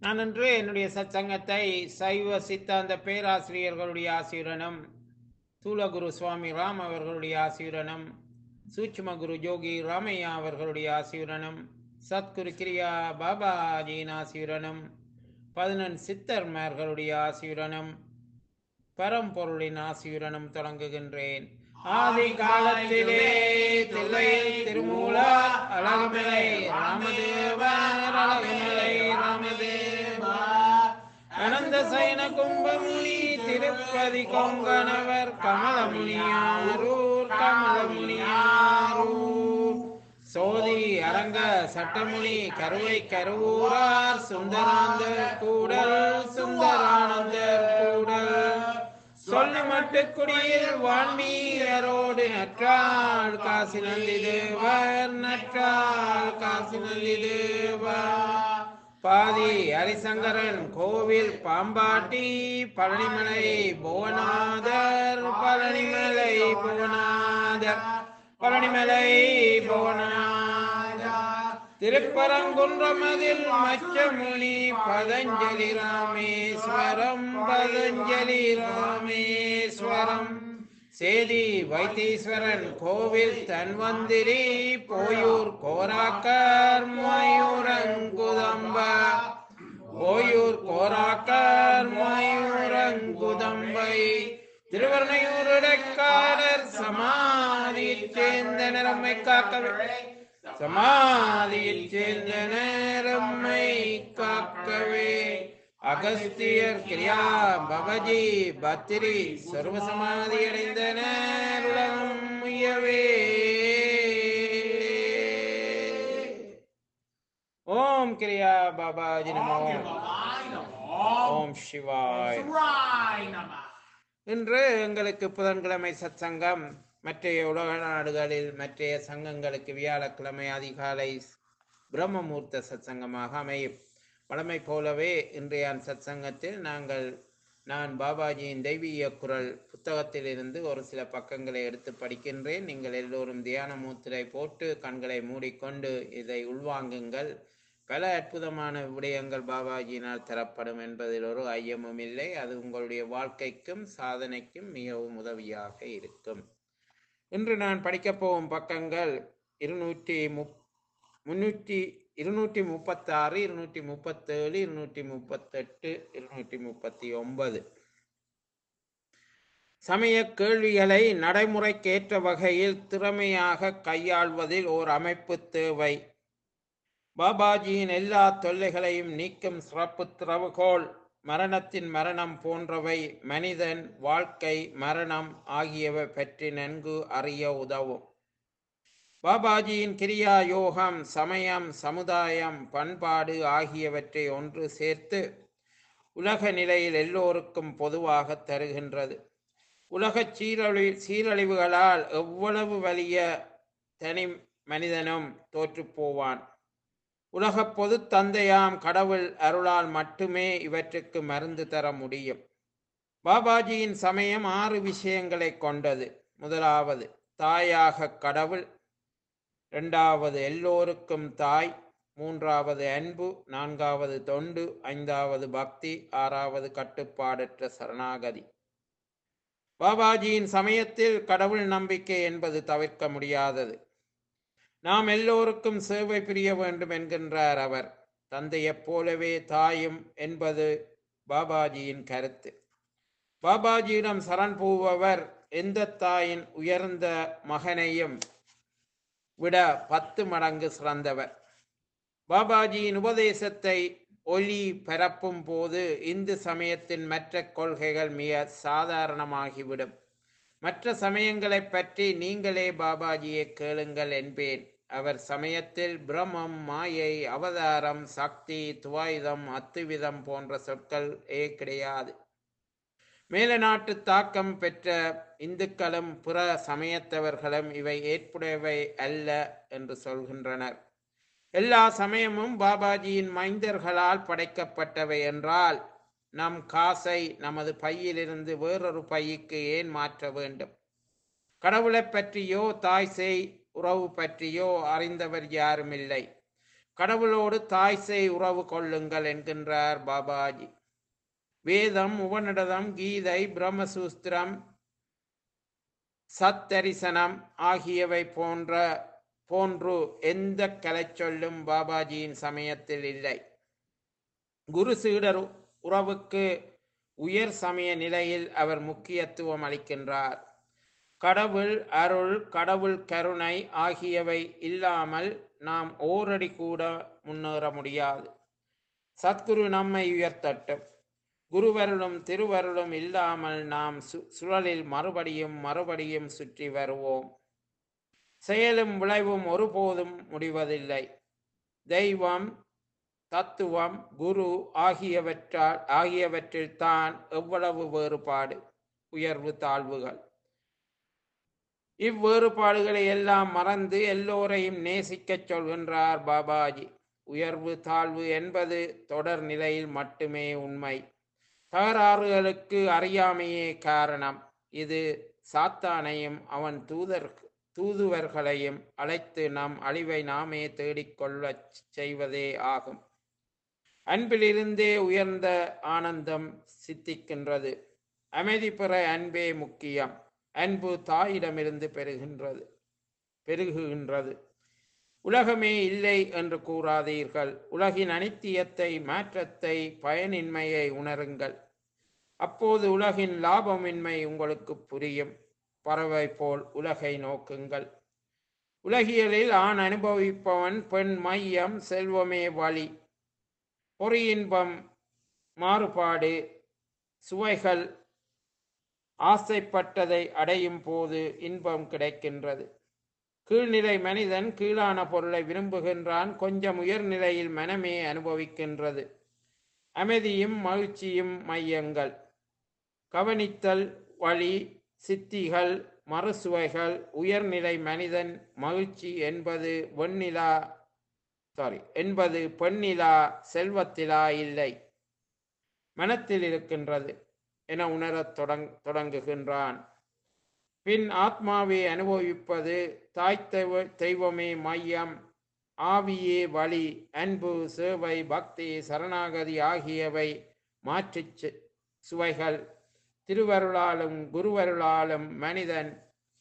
நான் இன்று என்னுடைய சத்சங்கத்தை சைவ சித்தாந்த பேராசிரியர்களுடைய ஆசியுடனும் சூலகுரு சுவாமி ராம் அவர்களுடைய ஆசியுடனும் சூட்சும குரு ஜோகி ராமையா அவர்களுடைய ஆசியுடனும் சத்குரு கிரியா பாபாஜியின் ஆசியுடனும் பதினெண் சித்தர்மார்களுடைய ஆசியுடனும் பரம்பொருளின் ஆசியுடனும் தொடங்குகின்றேன் ஆதி காலத்திலே தில்லையில் திருமூலா அழகுமலை ராமதேவர் அழகுமலை ராமதேவா அனந்த சயன கும்பமுனி திருப்பதி கொங்கணவர் கமலமுனியாரூர் கமலமுனியாரூர் சோதி அரங்க சட்டமுனி கருவை கருவூரார் சுந்தராந்தர் கூடல் சுந்தரானந்தர் கூடல் சொல்லு மட்டு குடியில் வான்மீகரோடு நற்றாள் காசி நந்தி தேவர் நற்றாள் காசி நந்தி தேவர் பாதி ஹரிசங்கரன் கோவில் பாம்பாட்டி பழனிமலை புவனாதர் பழனிமலை புவனாதர் பழனிமலை புவனாதர் திருப்பரங்குன்றமதில் மச்சமுனி பதஞ்சலி ராமேஸ்வரம் பதஞ்சலி ராமேஸ்வரம் சேதி வைத்தீஸ்வரன் கோவில் தன்வந்திரி போயூர் கோராக்கர் மயூரங்குதம்ப போயூர் கோராக்கர் மயூரங்குதம்பை திருவர்ணையூர் இடைக்காரர் சமாதியில் சேர்ந்த நிறமை காக்கவே சமாதியில் சேர்ந்த நேரம்மை காக்கவே அகஸ்தியர் கிரியா பபஜி பத்திரி சர்வசமாதி அடைந்த நேருலகம் உயவே ஓம் கிரியா பாபாஜி நமோ ஓம் சிவாய் இன்று எங்களுக்கு புதன்கிழமை சத்சங்கம் மற்றைய உலக நாடுகளில் மற்றைய சங்கங்களுக்கு வியாழக்கிழமை அதிகாலை பிரம்மமூர்த்த சத்சங்கமாக அமையும் வழமை போலவே இன்றைய சத்சங்கத்தில் நாங்கள் நான் பாபாஜியின் தெய்வீக குரல் புத்தகத்திலிருந்து ஒரு சில பக்கங்களை எடுத்து படிக்கின்றேன் நீங்கள் எல்லோரும் தியான மூத்திரை போட்டு கண்களை மூடிக்கொண்டு இதை உள்வாங்குங்கள் பல அற்புதமான விடயங்கள் பாபாஜியினால் தரப்படும் என்பதில் ஒரு ஐயமும் இல்லை அது உங்களுடைய வாழ்க்கைக்கும் சாதனைக்கும் மிகவும் உதவியாக இருக்கும் இன்று நான் படிக்கப் போகும் பக்கங்கள் இருநூற்றி முப் முன்னூற்றி இருநூற்றி முப்பத்தாறு இருநூற்றி முப்பத்தேழு இருநூற்றி முப்பத்தெட்டு இருநூற்றி முப்பத்தி ஒன்பது சமய கேள்விகளை நடைமுறைக்கேற்ற வகையில் திறமையாக கையாள்வதில் ஓர் அமைப்பு தேவை பாபாஜியின் எல்லா தொல்லைகளையும் நீக்கும் சிறப்பு திறவுகோல் மரணத்தின் மரணம் போன்றவை மனிதன் வாழ்க்கை மரணம் ஆகியவை பற்றி நன்கு அறிய உதவும் பாபாஜியின் கிரியா யோகம் சமயம் சமுதாயம் பண்பாடு ஆகியவற்றை ஒன்று சேர்த்து உலக நிலையில் எல்லோருக்கும் பொதுவாக தருகின்றது உலக சீரழி சீரழிவுகளால் எவ்வளவு வலிய தனி மனிதனும் தோற்றுப்போவான் உலக பொது தந்தையாம் கடவுள் அருளால் மட்டுமே இவற்றுக்கு மருந்து தர முடியும் பாபாஜியின் சமயம் ஆறு விஷயங்களை கொண்டது முதலாவது தாயாக கடவுள் இரண்டாவது எல்லோருக்கும் தாய் மூன்றாவது அன்பு நான்காவது தொண்டு ஐந்தாவது பக்தி ஆறாவது கட்டுப்பாடற்ற சரணாகதி பாபாஜியின் சமயத்தில் கடவுள் நம்பிக்கை என்பது தவிர்க்க முடியாதது நாம் எல்லோருக்கும் சேவை புரிய வேண்டும் என்கின்றார் அவர் தந்தையைப் போலவே தாயும் என்பது பாபாஜியின் கருத்து பாபாஜியிடம் சரண் போபவர் எந்த தாயின் உயர்ந்த மகனையும் விட பத்து மடங்கு சிறந்தவர் பாபாஜியின் உபதேசத்தை ஒலி பரப்பும் போது இந்து சமயத்தின் மற்ற கொள்கைகள் மிக சாதாரணமாகிவிடும் மற்ற சமயங்களை பற்றி நீங்களே பாபாஜியை கேளுங்கள் என்பேன் அவர் சமயத்தில் பிரம்மம் மாயை அவதாரம் சக்தி துவாயுதம் அத்துவிதம் போன்ற சொற்கள் ஏ கிடையாது மேல நாட்டு தாக்கம் பெற்ற இந்துக்களும் புற சமயத்தவர்களும் இவை ஏற்புடையவை அல்ல என்று சொல்கின்றனர் எல்லா சமயமும் பாபாஜியின் மைந்தர்களால் படைக்கப்பட்டவை என்றால் நம் காசை நமது பையிலிருந்து வேறொரு பைக்கு ஏன் மாற்ற வேண்டும் கடவுளைப் பற்றியோ தாய் செய் உறவு பற்றியோ அறிந்தவர் யாரும் இல்லை கடவுளோடு தாய் சேய் உறவு கொள்ளுங்கள் என்கின்றார் பாபாஜி வேதம் உபநிடதம் கீதை பிரம்மசூஸ்திரம் சத்தரிசனம் ஆகியவை போன்ற போன்று எந்த கலைச்சொல்லும் பாபாஜியின் சமயத்தில் இல்லை குரு சீடர் உறவுக்கு உயர் சமய நிலையில் அவர் முக்கியத்துவம் அளிக்கின்றார் கடவுள் அருள் கடவுள் கருணை ஆகியவை இல்லாமல் நாம் ஓரடி கூட முன்னேற முடியாது சத்குரு நம்மை உயர்த்தட்டும் குருவருளும் திருவருளும் இல்லாமல் நாம் சு சுழலில் மறுபடியும் மறுபடியும் சுற்றி வருவோம் செயலும் விளைவும் ஒருபோதும் முடிவதில்லை தெய்வம் தத்துவம் குரு ஆகியவற்றால் ஆகியவற்றில் தான் எவ்வளவு வேறுபாடு உயர்வு தாழ்வுகள் இவ்வேறுபாடுகளை எல்லாம் மறந்து எல்லோரையும் நேசிக்கச் சொல்கின்றார் பாபாஜி உயர்வு தாழ்வு என்பது தொடர் நிலையில் மட்டுமே உண்மை தகராறுகளுக்கு அறியாமையே காரணம் இது சாத்தானையும் அவன் தூதர் தூதுவர்களையும் அழைத்து நம் அழிவை நாமே தேடிக்கொள்ளச் செய்வதே ஆகும் அன்பிலிருந்தே உயர்ந்த ஆனந்தம் சித்திக்கின்றது அமைதி பெற அன்பே முக்கியம் அன்பு தாயிடமிருந்து பெறுகின்றது பெருகுகின்றது உலகமே இல்லை என்று கூறாதீர்கள் உலகின் அனித்தியத்தை மாற்றத்தை பயனின்மையை உணருங்கள் அப்போது உலகின் லாபமின்மை உங்களுக்கு புரியும் பறவை போல் உலகை நோக்குங்கள் உலகியலில் ஆண் அனுபவிப்பவன் பெண் மையம் செல்வமே வழி பொறி இன்பம் மாறுபாடு சுவைகள் ஆசைப்பட்டதை அடையும் போது இன்பம் கிடைக்கின்றது கீழ்நிலை மனிதன் கீழான பொருளை விரும்புகின்றான் கொஞ்சம் உயர்நிலையில் மனமே அனுபவிக்கின்றது அமைதியும் மகிழ்ச்சியும் மையங்கள் கவனித்தல் வழி சித்திகள் மறுசுவைகள் உயர்நிலை மனிதன் மகிழ்ச்சி என்பது வெண்ணிலா சாரி என்பது பெண்ணிலா செல்வத்திலா இல்லை மனத்தில் இருக்கின்றது என உணரத் தொடங் தொடங்குகின்றான் பின் ஆத்மாவை அனுபவிப்பது தாய் தெய்வ தெய்வமே மையம் ஆவியே வழி அன்பு சேவை பக்தி சரணாகதி ஆகியவை மாற்றுச் சு- சுவைகள் திருவருளாலும் குருவருளாலும் மனிதன்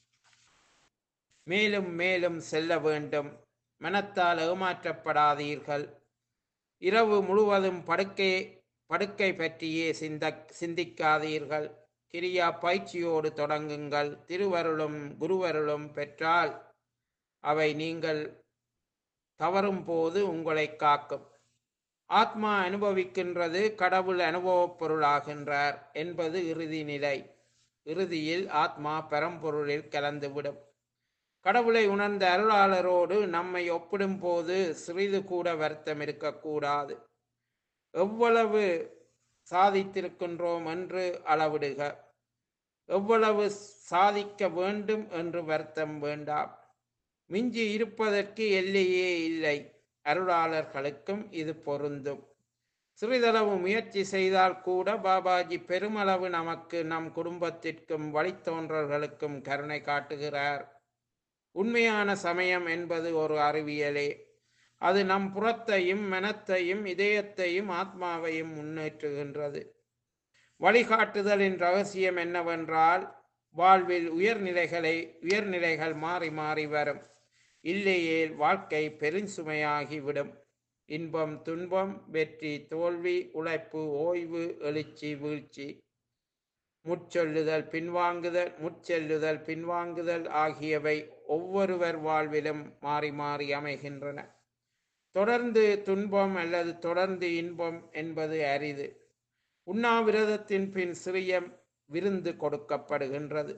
மேலும் மேலும் செல்ல வேண்டும் மனத்தால் ஏமாற்றப்படாதீர்கள் இரவு முழுவதும் படுக்கை படுக்கை பற்றியே சிந்த சிந்திக்காதீர்கள் கிரியா பயிற்சியோடு தொடங்குங்கள் திருவருளும் குருவருளும் பெற்றால் அவை நீங்கள் தவறும் போது உங்களை காக்கும் ஆத்மா அனுபவிக்கின்றது கடவுள் அனுபவப் பொருளாகின்றார் என்பது இறுதி நிலை இறுதியில் ஆத்மா பரம்பொருளில் கலந்துவிடும் கடவுளை உணர்ந்த அருளாளரோடு நம்மை ஒப்பிடும் போது சிறிது கூட வருத்தம் இருக்கக்கூடாது எவ்வளவு சாதித்திருக்கின்றோம் என்று அளவிடுக எவ்வளவு சாதிக்க வேண்டும் என்று வருத்தம் வேண்டாம் மிஞ்சி இருப்பதற்கு எல்லையே இல்லை அருளாளர்களுக்கும் இது பொருந்தும் சிறிதளவு முயற்சி செய்தால் கூட பாபாஜி பெருமளவு நமக்கு நம் குடும்பத்திற்கும் வழித்தோன்றல்களுக்கும் கருணை காட்டுகிறார் உண்மையான சமயம் என்பது ஒரு அறிவியலே அது நம் புறத்தையும் மனத்தையும் இதயத்தையும் ஆத்மாவையும் முன்னேற்றுகின்றது வழிகாட்டுதலின் ரகசியம் என்னவென்றால் வாழ்வில் உயர்நிலைகளை உயர்நிலைகள் மாறி மாறி வரும் இல்லையேல் வாழ்க்கை பெருஞ்சுமையாகிவிடும் இன்பம் துன்பம் வெற்றி தோல்வி உழைப்பு ஓய்வு எழுச்சி வீழ்ச்சி முற்சொல்லுதல் பின்வாங்குதல் முற்செல்லுதல் பின்வாங்குதல் ஆகியவை ஒவ்வொருவர் வாழ்விலும் மாறி மாறி அமைகின்றன தொடர்ந்து துன்பம் அல்லது தொடர்ந்து இன்பம் என்பது அரிது உண்ணாவிரதத்தின் பின் சிறிய விருந்து கொடுக்கப்படுகின்றது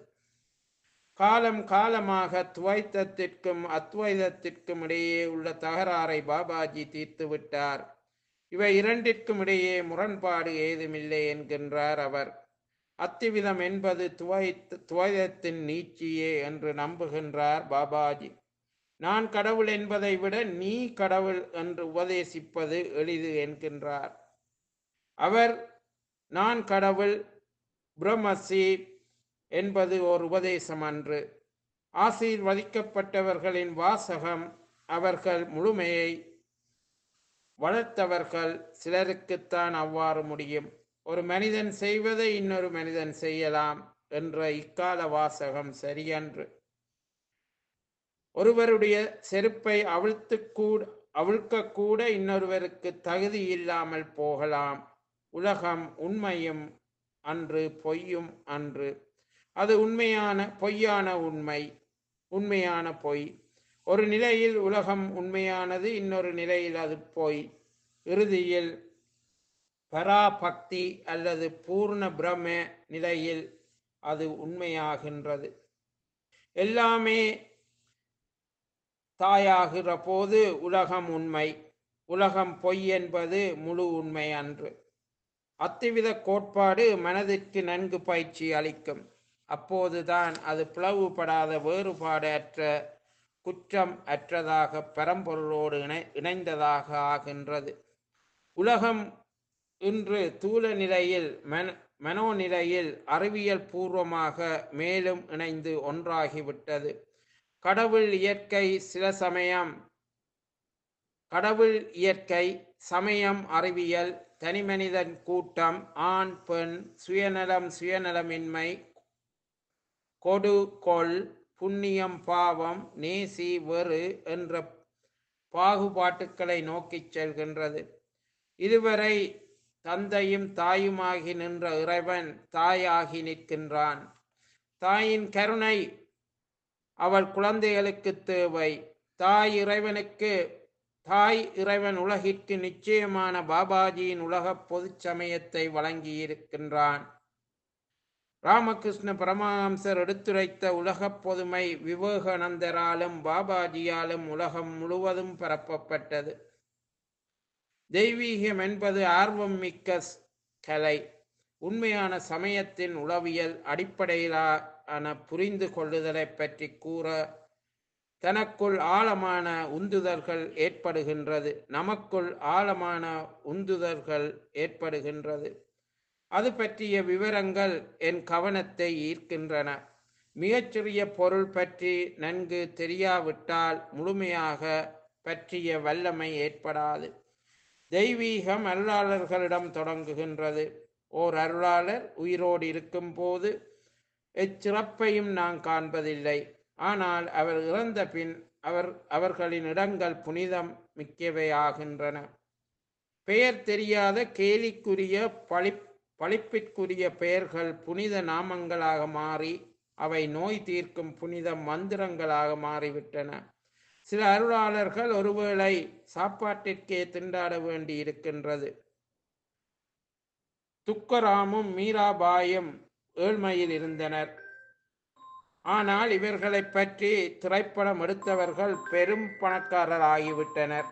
காலம் காலமாக துவைத்தத்திற்கும் அத்வைதத்திற்கும் இடையே உள்ள தகராறை பாபாஜி தீர்த்து விட்டார் இவை இரண்டிற்கும் இடையே முரண்பாடு ஏதுமில்லை என்கின்றார் அவர் அத்திவிதம் என்பது துவைத்த துவைதத்தின் நீட்சியே என்று நம்புகின்றார் பாபாஜி நான் கடவுள் என்பதை விட நீ கடவுள் என்று உபதேசிப்பது எளிது என்கின்றார் அவர் நான் கடவுள் பிரம்மசி என்பது ஓர் உபதேசம் அன்று ஆசீர்வதிக்கப்பட்டவர்களின் வாசகம் அவர்கள் முழுமையை வளர்த்தவர்கள் சிலருக்குத்தான் அவ்வாறு முடியும் ஒரு மனிதன் செய்வதை இன்னொரு மனிதன் செய்யலாம் என்ற இக்கால வாசகம் சரியன்று ஒருவருடைய செருப்பை அவிழ்த்து கூட அவிழ்க்கக்கூட இன்னொருவருக்கு தகுதி இல்லாமல் போகலாம் உலகம் உண்மையும் அன்று பொய்யும் அன்று அது உண்மையான பொய்யான உண்மை உண்மையான பொய் ஒரு நிலையில் உலகம் உண்மையானது இன்னொரு நிலையில் அது பொய் இறுதியில் பராபக்தி அல்லது பூர்ண பிரம்ம நிலையில் அது உண்மையாகின்றது எல்லாமே தாயாகிற போது உலகம் உண்மை உலகம் பொய் என்பது முழு உண்மை அன்று அத்துவித கோட்பாடு மனதிற்கு நன்கு பயிற்சி அளிக்கும் அப்போதுதான் அது பிளவுபடாத வேறுபாடு அற்ற குற்றம் அற்றதாக பரம்பொருளோடு இணை இணைந்ததாக ஆகின்றது உலகம் இன்று தூல நிலையில் மன மனோநிலையில் அறிவியல் பூர்வமாக மேலும் இணைந்து ஒன்றாகிவிட்டது கடவுள் இயற்கை சில சமயம் கடவுள் இயற்கை சமயம் அறிவியல் தனிமனிதன் கூட்டம் ஆண் பெண் சுயநலம் சுயநலமின்மை கொடு கொள் புண்ணியம் பாவம் நேசி வெறு என்ற பாகுபாட்டுக்களை நோக்கிச் செல்கின்றது இதுவரை தந்தையும் தாயுமாகி நின்ற இறைவன் தாயாகி நிற்கின்றான் தாயின் கருணை அவள் குழந்தைகளுக்கு தேவை தாய் இறைவனுக்கு தாய் இறைவன் உலகிற்கு நிச்சயமான பாபாஜியின் உலக பொதுச் சமயத்தை வழங்கியிருக்கின்றான் ராமகிருஷ்ண பரமஹம்சர் எடுத்துரைத்த உலகப் பொதுமை விவேகானந்தராலும் பாபாஜியாலும் உலகம் முழுவதும் பரப்பப்பட்டது தெய்வீகம் என்பது ஆர்வம் மிக்க ஸ்- கலை உண்மையான சமயத்தின் உளவியல் அடிப்படையிலான புரிந்து கொள்ளுதலை பற்றி கூற தனக்குள் ஆழமான உந்துதல்கள் ஏற்படுகின்றது நமக்குள் ஆழமான உந்துதல்கள் ஏற்படுகின்றது அது பற்றிய விவரங்கள் என் கவனத்தை ஈர்க்கின்றன மிகச்சிறிய பொருள் பற்றி நன்கு தெரியாவிட்டால் முழுமையாக பற்றிய வல்லமை ஏற்படாது தெய்வீகம் அருளாளர்களிடம் தொடங்குகின்றது ஓர் அருளாளர் உயிரோடு இருக்கும்போது எச்சிறப்பையும் நான் காண்பதில்லை ஆனால் அவர் இறந்த பின் அவர் அவர்களின் இடங்கள் புனிதம் மிக்கவையாகின்றன பெயர் தெரியாத கேலிக்குரிய பழி பழிப்பிற்குரிய பெயர்கள் புனித நாமங்களாக மாறி அவை நோய் தீர்க்கும் புனித மந்திரங்களாக மாறிவிட்டன சில அருளாளர்கள் ஒருவேளை சாப்பாட்டிற்கே திண்டாட வேண்டி இருக்கின்றது துக்கராமும் மீராபாயும் ஏழ்மையில் இருந்தனர் ஆனால் இவர்களை பற்றி திரைப்படம் எடுத்தவர்கள் பெரும் பணக்காரராகிவிட்டனர்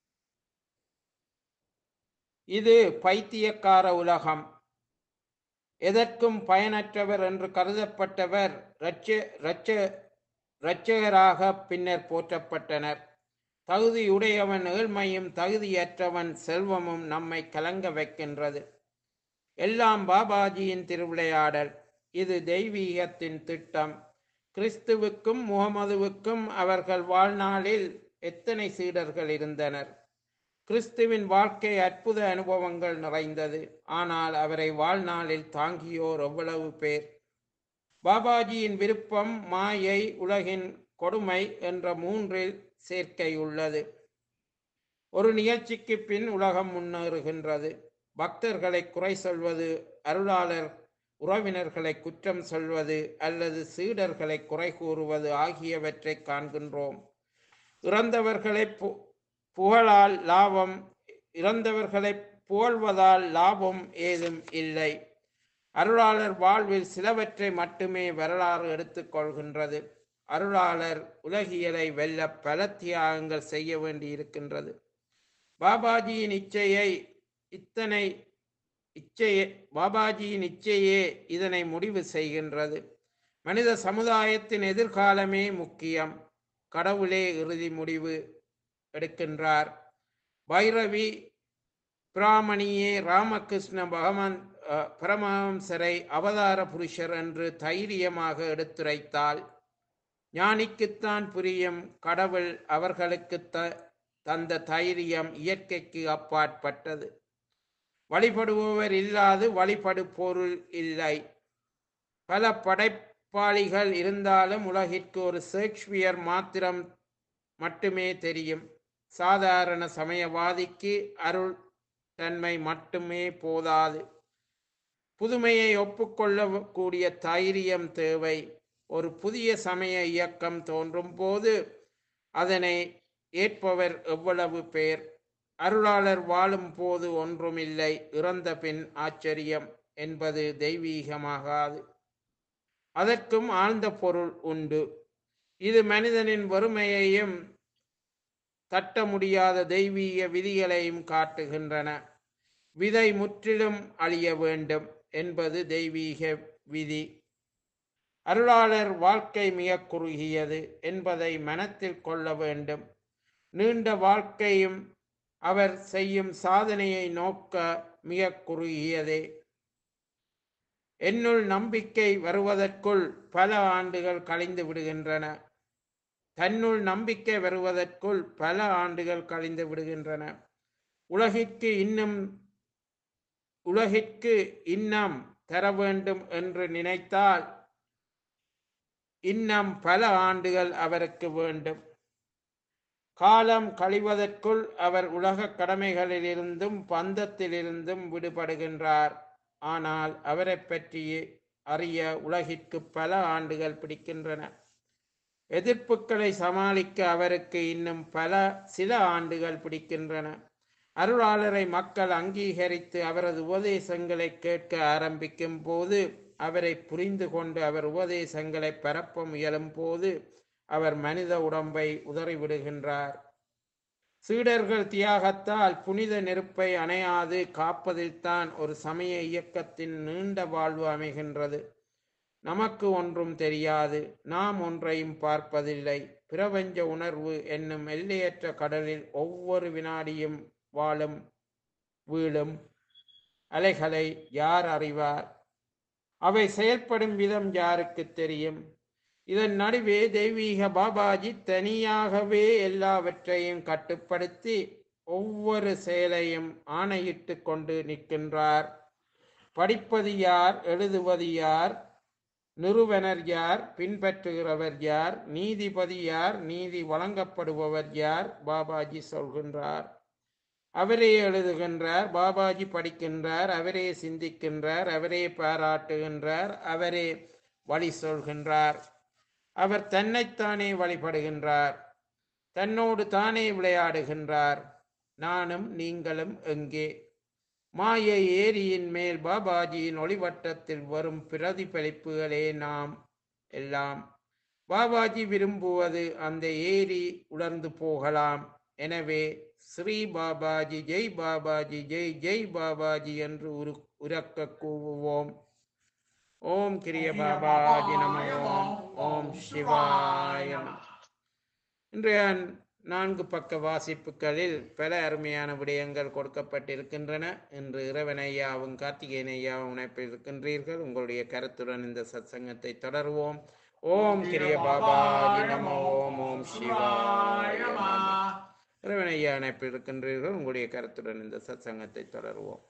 இது பைத்தியக்கார உலகம் எதற்கும் பயனற்றவர் என்று கருதப்பட்டவர் இரட்ச- இரட்ச- இரட்சகராக பின்னர் போற்றப்பட்டனர் தகுதியுடையவன் ஏழ்மையும் தகுதியற்றவன் செல்வமும் நம்மை கலங்க வைக்கின்றது எல்லாம் பாபாஜியின் திருவிளையாடல் இது தெய்வீகத்தின் திட்டம் கிறிஸ்துவுக்கும் முகமதுவுக்கும் அவர்கள் வாழ்நாளில் எத்தனை சீடர்கள் இருந்தனர் கிறிஸ்துவின் வாழ்க்கை அற்புத அனுபவங்கள் நிறைந்தது ஆனால் அவரை வாழ்நாளில் தாங்கியோர் எவ்வளவு பேர் பாபாஜியின் விருப்பம் மாயை உலகின் கொடுமை என்ற மூன்றில் சேர்க்கை உள்ளது ஒரு நிகழ்ச்சிக்கு பின் உலகம் முன்னேறுகின்றது பக்தர்களை குறை சொல்வது அருளாளர் உறவினர்களை குற்றம் சொல்வது அல்லது சீடர்களை குறை கூறுவது ஆகியவற்றை காண்கின்றோம் இறந்தவர்களை பு- புகழால் லாபம் இறந்தவர்களை புகழ்வதால் லாபம் ஏதும் இல்லை அருளாளர் வாழ்வில் சிலவற்றை மட்டுமே வரலாறு எடுத்துக்கொள்கின்றது அருளாளர் உலகியலை வெல்ல பல தியாகங்கள் செய்ய வேண்டியிருக்கின்றது பாபாஜியின் இச்சையை இத்தனை இச்சையே பாபாஜியின் இச்சையே இதனை முடிவு செய்கின்றது மனித சமுதாயத்தின் எதிர்காலமே முக்கியம் கடவுளே இறுதி முடிவு எடுக்கின்றார் பைரவி பிராமணியே ராமகிருஷ்ண பகவான் அஹ், பரமஹம்சரை அவதார புருஷர் என்று தைரியமாக எடுத்துரைத்தால் ஞானிக்குத்தான் புரியும் கடவுள் அவர்களுக்கு த தந்த தைரியம் இயற்கைக்கு அப்பாற்பட்டது வழிபடுபவர் இல்லாது வழிபடு பொருள் இல்லை பல படைப்பாளிகள் இருந்தாலும் உலகிற்கு ஒரு ஷேக்ஸ்பியர் மாத்திரம் மட்டுமே தெரியும் சாதாரண சமயவாதிக்கு அருள் தன்மை மட்டுமே போதாது புதுமையை ஒப்புக்கொள்ளக்கூடிய தைரியம் தேவை ஒரு புதிய சமய இயக்கம் தோன்றும் போது அதனை ஏற்பவர் எவ்வளவு பேர் அருளாளர் வாழும் போது ஒன்றுமில்லை இறந்த பின் ஆச்சரியம் என்பது தெய்வீகமாகாது அதற்கும் ஆழ்ந்த பொருள் உண்டு இது மனிதனின் வறுமையையும் தட்ட முடியாத தெய்வீக விதிகளையும் காட்டுகின்றன விதை முற்றிலும் அழிய வேண்டும் என்பது தெய்வீக விதி அருளாளர் வாழ்க்கை மிக குறுகியது என்பதை மனத்தில் கொள்ள வேண்டும் நீண்ட வாழ்க்கையும் அவர் செய்யும் சாதனையை நோக்க மிக குறுகியதே என்னுள் நம்பிக்கை வருவதற்குள் பல ஆண்டுகள் கழிந்து விடுகின்றன தன்னுள் நம்பிக்கை வருவதற்குள் பல ஆண்டுகள் கழிந்து விடுகின்றன உலகிற்கு இன்னும் உலகிற்கு இன்னம் தர வேண்டும் என்று நினைத்தால் இன்னும் பல ஆண்டுகள் அவருக்கு வேண்டும் காலம் கழிவதற்குள் அவர் உலக கடமைகளிலிருந்தும் பந்தத்திலிருந்தும் விடுபடுகின்றார் ஆனால் அவரை பற்றி அறிய உலகிற்கு பல ஆண்டுகள் பிடிக்கின்றன எதிர்ப்புகளை சமாளிக்க அவருக்கு இன்னும் பல சில ஆண்டுகள் பிடிக்கின்றன அருளாளரை மக்கள் அங்கீகரித்து அவரது உபதேசங்களை கேட்க ஆரம்பிக்கும் போது அவரை புரிந்து கொண்டு அவர் உபதேசங்களை பரப்ப முயலும் போது அவர் மனித உடம்பை உதறிவிடுகின்றார் சீடர்கள் தியாகத்தால் புனித நெருப்பை அணையாது காப்பதில்தான் ஒரு சமய இயக்கத்தின் நீண்ட வாழ்வு அமைகின்றது நமக்கு ஒன்றும் தெரியாது நாம் ஒன்றையும் பார்ப்பதில்லை பிரபஞ்ச உணர்வு என்னும் எல்லையற்ற கடலில் ஒவ்வொரு வினாடியும் வாழும் வீழும் அலைகளை யார் அறிவார் அவை செயல்படும் விதம் யாருக்கு தெரியும் இதன் நடுவே தெய்வீக பாபாஜி தனியாகவே எல்லாவற்றையும் கட்டுப்படுத்தி ஒவ்வொரு செயலையும் ஆணையிட்டு கொண்டு நிற்கின்றார் படிப்பது யார் எழுதுவது யார் நிறுவனர் யார் பின்பற்றுகிறவர் யார் நீதிபதி யார் நீதி வழங்கப்படுபவர் யார் பாபாஜி சொல்கின்றார் அவரே எழுதுகின்றார் பாபாஜி படிக்கின்றார் அவரே சிந்திக்கின்றார் அவரே பாராட்டுகின்றார் அவரே வழி சொல்கின்றார் அவர் தன்னைத்தானே வழிபடுகின்றார் தன்னோடு தானே விளையாடுகின்றார் நானும் நீங்களும் எங்கே மாயை ஏரியின் மேல் பாபாஜியின் ஒளிவட்டத்தில் வரும் பிரதிபலிப்புகளே நாம் எல்லாம் பாபாஜி விரும்புவது அந்த ஏரி உலர்ந்து போகலாம் எனவே ஸ்ரீ பாபாஜி ஜெய் பாபாஜி ஜெய் ஜெய் பாபாஜி என்று உரு உரக்க கூவுவோம் ஓம் கிரிய பாபாஜி நம ஓம் ஓம் சிவாய நம இன்றைய நான்கு பக்க வாசிப்புகளில் பல அருமையான விடயங்கள் கொடுக்கப்பட்டிருக்கின்றன இன்று இறைவனையாவும் கார்த்திகேயன் ஐயாவும் இணைப்பில் இருக்கின்றீர்கள் உங்களுடைய கருத்துடன் இந்த சத்சங்கத்தை தொடருவோம் ஓம் கிரிய பாபாஜி நம ஓம் ஓம் சிவாய நம இறைவனையா இணைப்பில் இருக்கின்றீர்கள் உங்களுடைய கருத்துடன் இந்த சத்சங்கத்தை தொடருவோம்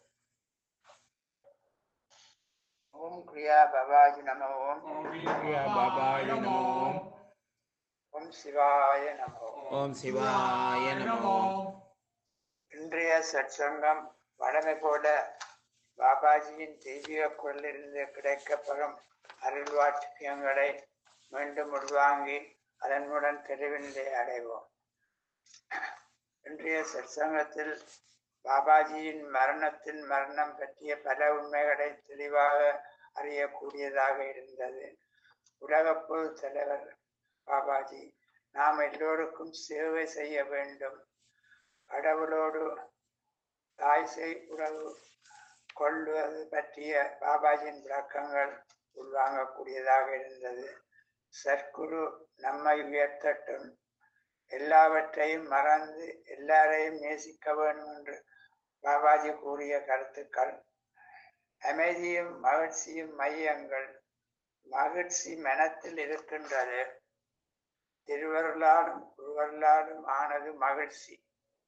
ஓம் கிரியா பவாஜி நம ஓம் கிரியா பாபாஜி நம ஓம் ஓம் சிவாய நம ஓம் ஓம் சிவாய நம ஓம் இன்றைய சற்சங்கம் வழமை போல பாபாஜியின் தெய்வீக குரலிலிருந்து கிடைக்கப்பெறும் அருள்வாட்சியங்களை மீண்டும் உள்வாங்கி அதனுடன் தெளிவினை அடைவோம் இன்றைய சற்சங்கத்தில் பாபாஜியின் மரணத்தின் மரணம் பற்றிய பல உண்மைகளை தெளிவாக அறியக்கூடியதாக இருந்தது உலக பொது தலைவர் பாபாஜி நாம் எல்லோருக்கும் சேவை செய்ய வேண்டும் கடவுளோடு தாய் செய் உறவு கொள்வது பற்றிய பாபாஜியின் விளக்கங்கள் உள்வாங்கக்கூடியதாக இருந்தது சற்குரு நம்மை உயர்த்தட்டும் எல்லாவற்றையும் மறந்து எல்லாரையும் நேசிக்க வேண்டும் என்று பாபாஜி கூறிய கருத்துக்கள் அமைதியும் மகிழ்ச்சியும் மையங்கள் மகிழ்ச்சி மனத்தில் இருக்கின்றது திருவருளாலும் குருவருளாலும் ஆனது மகிழ்ச்சி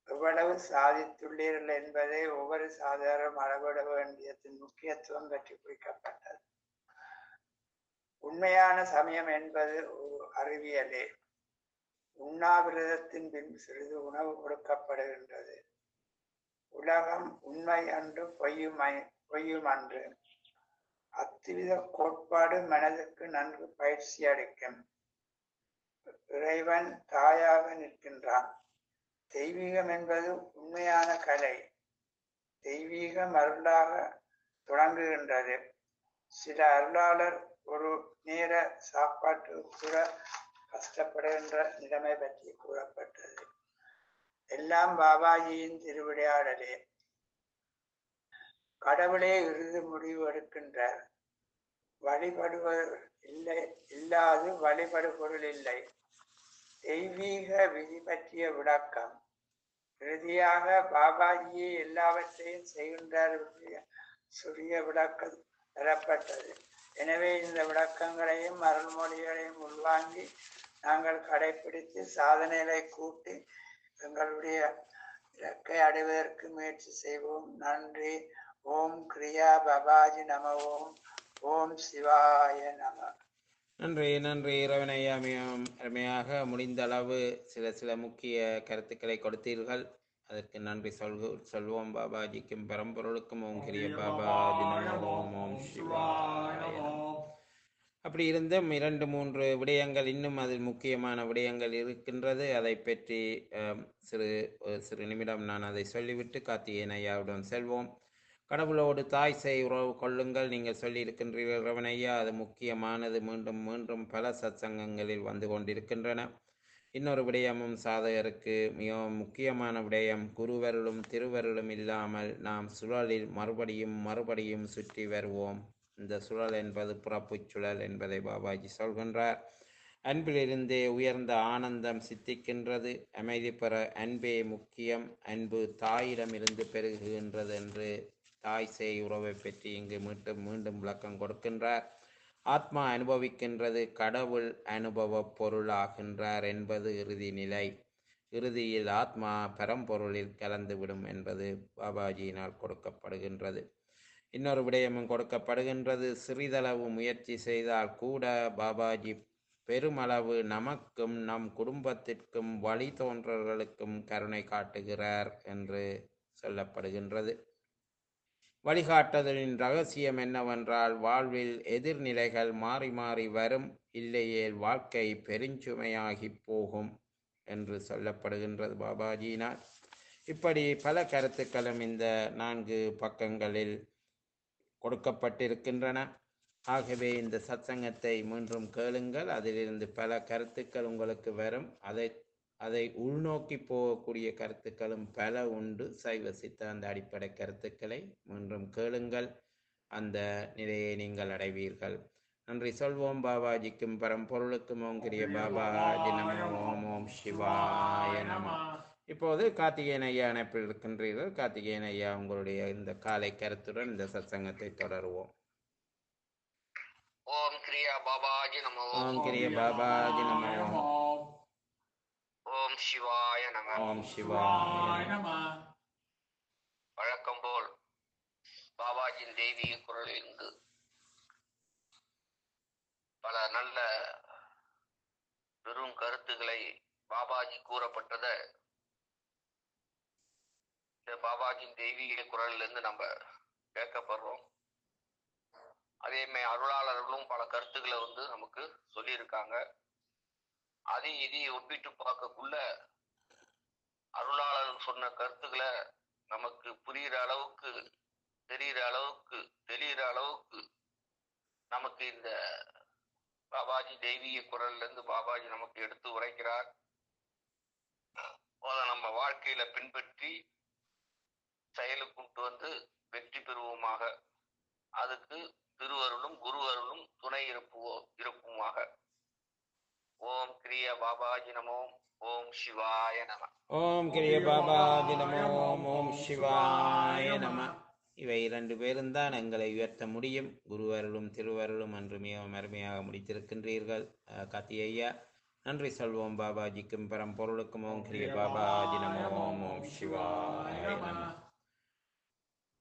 எவ்வளவு சாதித்துள்ளீர்கள் என்பதை ஒவ்வொரு சாதாரண அளவிட வேண்டியதன் முக்கியத்துவம் பற்றி குறிக்கப்பட்டது உண்மையான சமயம் என்பது ஒரு அறிவியலே உண்ணாவிரதத்தின் பின் சிறிது உணவு கொடுக்கப்படுகின்றது உலகம் உண்மை அன்று பொய்யுமை பொய்யும் அன்று அத்துவித கோட்பாடு மனதுக்கு நன்கு பயிற்சி அளிக்கும் இறைவன் தாயாக நிற்கின்றான் தெய்வீகம் என்பது உண்மையான கலை தெய்வீகம் அருளாக தொடங்குகின்றது சில அருளாளர் ஒரு நேர சாப்பாட்டு கூட கஷ்டப்படுகின்ற நிலைமை பற்றி கூறப்பட்டது எல்லாம் பாபாஜியின் திருவிளையாடலே கடவுளே இறுதி முடிவு எடுக்கின்றார் வழிபடுவது இல்லை இல்லாது வழிபடுபொருள் இல்லை தெய்வீக விதி பற்றிய விளக்கம் இறுதியாக பாபாஜியே எல்லாவற்றையும் செய்கின்றார் பற்றிய சுரிய விளக்கம் தரப்பட்டது எனவே இந்த விளக்கங்களையும் அருள்மொழிகளையும் உள்வாங்கி நாங்கள் கடைபிடித்து சாதனைகளை கூட்டி எங்களுடைய இலக்கை அடைவதற்கு முயற்சி செய்வோம் நன்றி ஓம் கிரியா பாபாஜி நம ஓம் ஓம் சிவாய நம நன்றி நன்றி இரவனையா மிகவும் அருமையாக முடிந்த அளவு சில சில முக்கிய கருத்துக்களை கொடுத்தீர்கள் அதற்கு நன்றி சொல்கு சொல்வோம் பாபாஜிக்கும் பரம்பொருளுக்கும் ஓம் கிரிய பாபாஜி நமோ ஓம் ஓம் சிவாய நமோ. அப்படி இருந்தும் இரண்டு மூன்று விடயங்கள் இன்னும் அதில் முக்கியமான விடயங்கள் இருக்கின்றது அதை பற்றி அம், சிறு ஒரு சிறு நிமிடம் நான் அதை சொல்லிவிட்டு கார்த்திகேயன் ஐயாவுடன் செல்வோம் கடவுளோடு தாய் செய் உறவு கொள்ளுங்கள் நீங்கள் சொல்லியிருக்கின்றீர்கள் ரவணையா அது முக்கியமானது மீண்டும் மீண்டும் பல சத்சங்கங்களில் வந்து கொண்டிருக்கின்றன இன்னொரு விடயமும் சாதகருக்கு மிகவும் முக்கியமான விடயம் குருவருளும் திருவருளும் இல்லாமல் நாம் சுழலில் மறுபடியும் மறுபடியும் சுற்றி வருவோம் இந்த சுழல் என்பது புறப்புச் சுழல் என்பதை பாபாஜி சொல்கின்றார் அன்பிலிருந்தே உயர்ந்த ஆனந்தம் சித்திக்கின்றது அமைதி பெற அன்பே முக்கியம் அன்பு தாயிடமிருந்து பெருகுகின்றது என்று தாய் சேய் உறவை பற்றி இங்கு மீண்டும் மீண்டும் விளக்கம் கொடுக்கின்றார் ஆத்மா அனுபவிக்கின்றது கடவுள் அனுபவ பொருளாகின்றார் என்பது இறுதி நிலை இறுதியில் ஆத்மா பரம்பொருளில் கலந்துவிடும் என்பது பாபாஜியினால் கொடுக்கப்படுகின்றது இன்னொரு விடயமும் கொடுக்கப்படுகின்றது சிறிதளவு முயற்சி செய்தால் கூட பாபாஜி பெருமளவு நமக்கும் நம் குடும்பத்திற்கும் வழி தோன்றல்களுக்கும் கருணை காட்டுகிறார் என்று சொல்லப்படுகின்றது வழிகாட்டுதலின் ரகசியம் என்னவென்றால் வாழ்வில் எதிர்நிலைகள் மாறி மாறி வரும் இல்லையேல் வாழ்க்கை பெருஞ்சுமையாகி போகும் என்று சொல்லப்படுகின்றது பாபாஜியினால் இப்படி பல கருத்துக்களும் இந்த நான்கு பக்கங்களில் கொடுக்கப்பட்டிருக்கின்றன ஆகவே இந்த சத்சங்கத்தை மீண்டும் கேளுங்கள் அதிலிருந்து பல கருத்துக்கள் உங்களுக்கு வரும் அதை அதை உள்நோக்கி போகக்கூடிய கருத்துக்களும் பல உண்டு சைவ சித்தாந்த அடிப்படை கருத்துக்களை மீண்டும் கேளுங்கள் அந்த நிலையை நீங்கள் அடைவீர்கள் நன்றி சொல்வோம் பாபாஜிக்கும் பரம்பொருளுக்கும் ஓம் கிரிய பாபாஜி நம ஓம் ஓம் சிவாய நம இப்போது கார்த்திகேயன் ஐயா அணைப்பில் இருக்கின்றீர்கள் கார்த்திகேயன் ஐயா உங்களுடைய இந்த காலை கருத்துடன் இந்த சத்சங்கத்தை தொடருவோம் ஓம் கிரியா பாபாஜி நமோ ஓம் கிரிய பாபாஜி நம ஓம் ஓம் சிவாய நம ஓம் சிவாய நம வழக்கம் போல் பாபாஜியின் தெய்வீக குரலிலிருந்து பல நல்ல பெரும் கருத்துக்களை பாபாஜி கூறப்பட்டத இந்த பாபாஜியின் தெய்வீக குரல்ல இருந்து நம்ம கேட்கப்படுறோம் அதே மாதிரி அருளாளர்களும் பல கருத்துக்களை வந்து நமக்கு சொல்லியிருக்காங்க அதையும் இதையும் ஒப்பிட்டு பார்க்கக்குள்ள அருளாளர் சொன்ன கருத்துக்களை நமக்கு புரியுற அளவுக்கு தெரிகிற அளவுக்கு தெரிகிற அளவுக்கு நமக்கு இந்த பாபாஜி தெய்வீக குரல்ல இருந்து பாபாஜி நமக்கு எடுத்து உரைக்கிறார் அதை நம்ம வாழ்க்கையில பின்பற்றி செயலுக்கு கொண்டு வந்து வெற்றி பெறுவோமாக அதுக்கு திருவருளும் குருவருளும் துணை இருப்புவோ இருப்புமாக ஓம் கிரிய பாபாஜி நமோ ஓம் சிவாய நம ஓம் கிரிய பாபாஜி நம ஓம் ஓம் சிவாய நம இவை இரண்டு பேரும் தான் எங்களை உயர்த்த முடியும் குருவருளும் திருவருளும் என்று மிகவும் அருமையாக முடித்திருக்கின்றீர்கள் அஹ், கார்த்தி ஐயா நன்றி சொல்வோம் பாபாஜிக்கும் பரம்பொருளுக்கும் ஓம் கிரிய பாபாஜி நமோ ஓம் ஓம் சிவாய நம